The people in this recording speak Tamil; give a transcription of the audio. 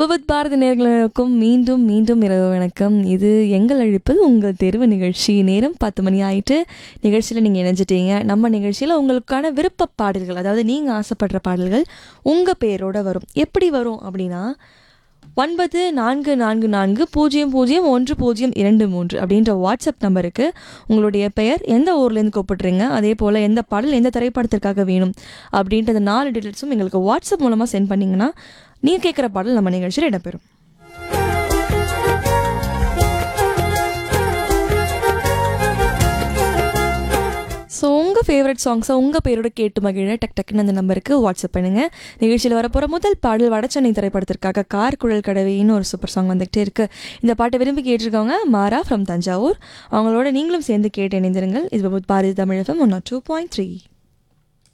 விவித் பாரதி நேர்களுக்கும் மீண்டும் மீண்டும் இரவு வணக்கம் இது எங்கள் அழைப்பது உங்கள் தேர்வு நிகழ்ச்சி நேரம் பத்து மணி ஆயிட்டு நிகழ்ச்சியில் நீங்கள் இணைஞ்சிட்டீங்க நம்ம நிகழ்ச்சியில் உங்களுக்கான விருப்ப பாடல்கள் அதாவது நீங்கள் ஆசைப்படுற பாடல்கள் உங்கள் பேரோட வரும் எப்படி வரும் அப்படின்னா ஒன்பது நான்கு நான்கு நான்கு பூஜ்ஜியம் பூஜ்ஜியம் ஒன்று பூஜ்ஜியம் இரண்டு மூன்று அப்படின்ற வாட்ஸ்அப் நம்பருக்கு உங்களுடைய பெயர் எந்த ஊர்லேருந்து கூப்பிட்றீங்க அதே போல் எந்த பாடல் எந்த திரைப்படத்திற்காக வேணும் அப்படின்ற நாலு டீட்டெயில்ஸும் எங்களுக்கு வாட்ஸ்அப் மூலமாக சென்ட் பண்ணிங்கன்னா நீங்கள் கேட்குற பாடல் நம்ம நிகழ்ச்சியில் இடம்பெறும் ஸோ உங்கள் ஃபேவரட் சாங்ஸை உங்கள் பேரோட கேட்டு மகிழ டக் டக்குன்னு அந்த நம்பருக்கு வாட்ஸ்அப் பண்ணுங்கள் நிகழ்ச்சியில் வரப்போகிற முதல் பாடல் வடச்சென்னை திரைப்படத்திற்காக கார் குழல் கடவைன்னு ஒரு சூப்பர் சாங் வந்துகிட்டே இருக்கு இந்த பாட்டை விரும்பி கேட்டிருக்கவங்க மாரா ஃப்ரம் தஞ்சாவூர் அவங்களோட நீங்களும் சேர்ந்து கேட்டு இணைந்திருங்கள் இது Bharathi Tamilagam one two point three